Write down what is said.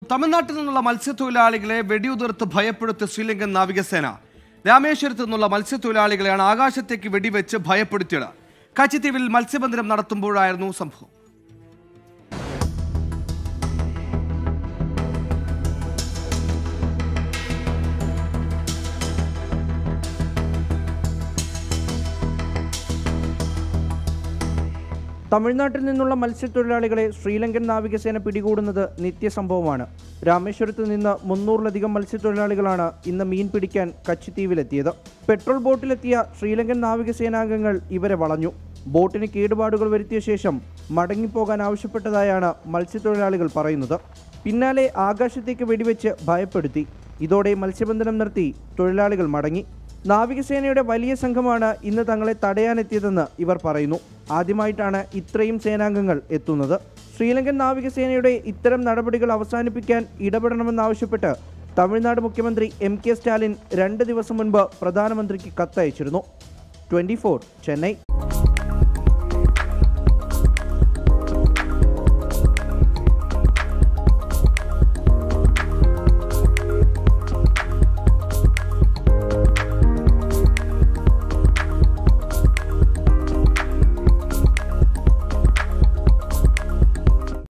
തമിഴ്നാട്ടിൽ നിന്നുള്ള മത്സ്യത്തൊഴിലാളികളെ വെടിയുതിർത്ത് ഭയപ്പെടുത്തിയ ശ്രീലങ്കൻ നാവികസേന രാമേശ്വരത്ത് നിന്നുള്ള മത്സ്യത്തൊഴിലാളികളെയാണ് ആകാശത്തേക്ക് വെടിവെച്ച് ഭയപ്പെടുത്തിയത് കച്ചിത്തീവിൽ മത്സ്യബന്ധനം നടത്തുമ്പോഴായിരുന്നു സംഭവം തമിഴ്നാട്ടിൽ നിന്നുള്ള മത്സ്യത്തൊഴിലാളികളെ ശ്രീലങ്കൻ നാവികസേന പിടികൂടുന്നത് നിത്യസംഭവമാണ് രാമേശ്വരത്ത് നിന്ന് മുന്നൂറിലധികം മത്സ്യത്തൊഴിലാളികളാണ് ഇന്ന് മീൻ പിടിക്കാൻ കച്ചിത്തീവിലെത്തിയത് പെട്രോൾ ബോട്ടിലെത്തിയ ശ്രീലങ്കൻ നാവികസേനാംഗങ്ങൾ ഇവരെ വളഞ്ഞു ബോട്ടിന് കേടുപാടുകൾ വരുത്തിയ ശേഷം മടങ്ങിപ്പോകാൻ ആവശ്യപ്പെട്ടതായാണ് മത്സ്യത്തൊഴിലാളികൾ പറയുന്നത് പിന്നാലെ ആകാശത്തേക്ക് വെടിവെച്ച് ഭയപ്പെടുത്തി ഇതോടെ മത്സ്യബന്ധനം നിർത്തി തൊഴിലാളികൾ മടങ്ങി നാവികസേനയുടെ വലിയ സംഘമാണ് ഇന്ന് തങ്ങളെ തടയാനെത്തിയതെന്ന് ഇവർ പറയുന്നു ആദ്യമായിട്ടാണ് ഇത്രയും സേനാംഗങ്ങൾ എത്തുന്നത് ശ്രീലങ്കൻ നാവികസേനയുടെ ഇത്തരം നടപടികൾ അവസാനിപ്പിക്കാൻ ഇടപെടണമെന്നാവശ്യപ്പെട്ട് തമിഴ്നാട് മുഖ്യമന്ത്രി എം കെ സ്റ്റാലിൻ രണ്ട് ദിവസം മുൻപ് പ്രധാനമന്ത്രിക്ക് കത്തയച്ചിരുന്നു ട്വന്റി ചെന്നൈ